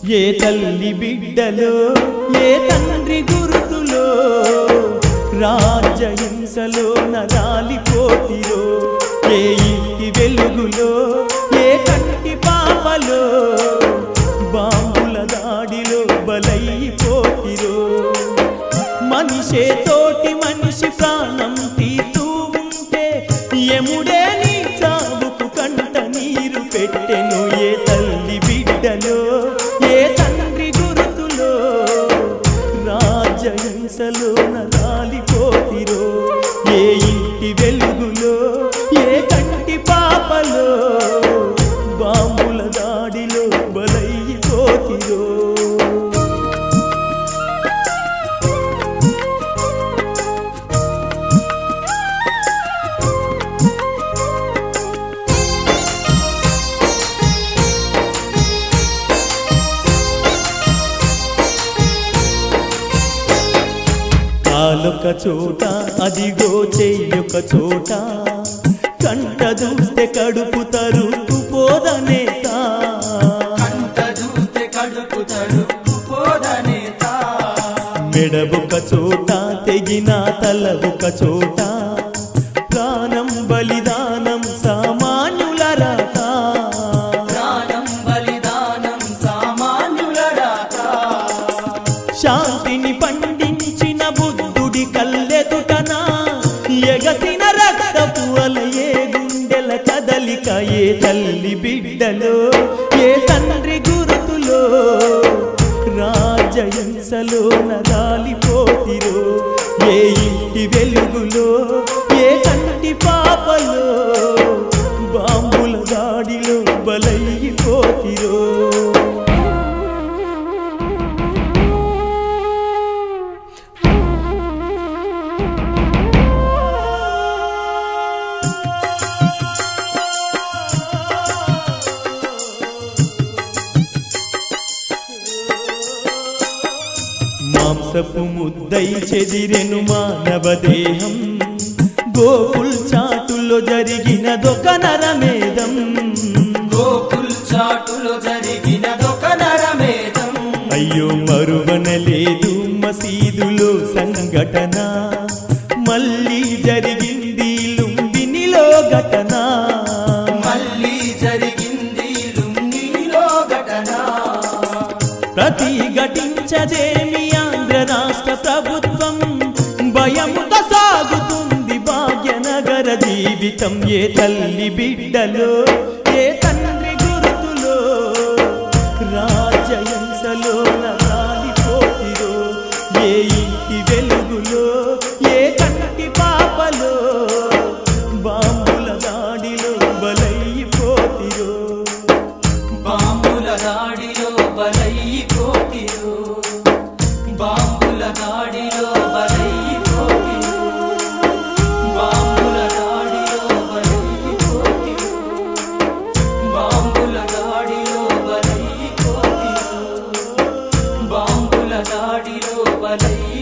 ఏ తల్లి బిడ్డలో ఏ తండ్రి గుర్తులో రాజ్యహింసలో నరాలిపోతిరో ఏ ఇంటి వెలుగులో ఏ కంటి పాపలో బాంబుల దాడిలో బలైపోతిరో మనిషే తోటి మనిషి ప్రాణం తీస్తూ ఉంటే ఎముడే నీ చావుకు కంట నీరు పెట్టెను ఏ తల్లి బిడ్డలో ఏ తండ్రి గురుతులో రాజహింసలో నరాలిపోతిరో ఏ ఇంటి వెలుగులో ఏ కంటి పాపలో బాంబుల దాడిలో బలైపోతిరో కాలొక చోట అదిగో చెయ్యొక చోట కంట చూస్తే కడుపు తరుపు పోదనేత కంట చూస్తే కడుపు తడుపు పోదనేత మెడబొక చోట తెగిన తల ఒక చోట ప్రాణం బలిదానం సామాన్యుల రాత ప్రాణం బలిదానం సామాన్యుల రాత శాంతిని పండించిన బుద్ధుడి కల్లెదుటన ఎగసిన రక్తపు అలయే గుండెల కదలిక ఏ తల్లి బిడ్డలో ఏ తండ్రి గురుతులో రాజహింసలో నదాలిపోతిరో ఏ ఇంటి వెలుగులో ఏ కంటి పాపలో బాంబుల దాడిలో బలైపోతిరో మాంసపు ముద్దై చెదిరెను మానవ దేహం గోకుల్ చాటులో జరిగినదొక నరమేదం గోకుల్ చాటులో జరిగినదొక నరమేధం అయ్యో మరువనలేదు మసీదులో సంఘటన మళ్ళీ జరిగింది లుంబినిలో ఘటన మళ్ళీ జరిగింది లుంగిలో ఘటన ప్రతిఘటించదేమి ఆంధ్ర రాష్ట్ర ప్రభుత్వం భయముతో సాగుతుంది భాగ్యనగర జీవితం ఏ తల్లి బిడ్డలో ఏ తండ్రి గుర్తులో రాజయంసలో నరాలిపోతిరో ఏ ఇంటి వెలుగులో ఏ కంటి పాపలో బాంబుల దాడిలో బలైపోతిరో బాంబుల దాడిలో బలైపోతిరు బాంబుల దాడిలో బలైపోతిరు బాంబుల దాడిలో బలైపోతిరు బాంబుల దాడిలో బలైపోతిరు బాంబుల దాడిలో బలై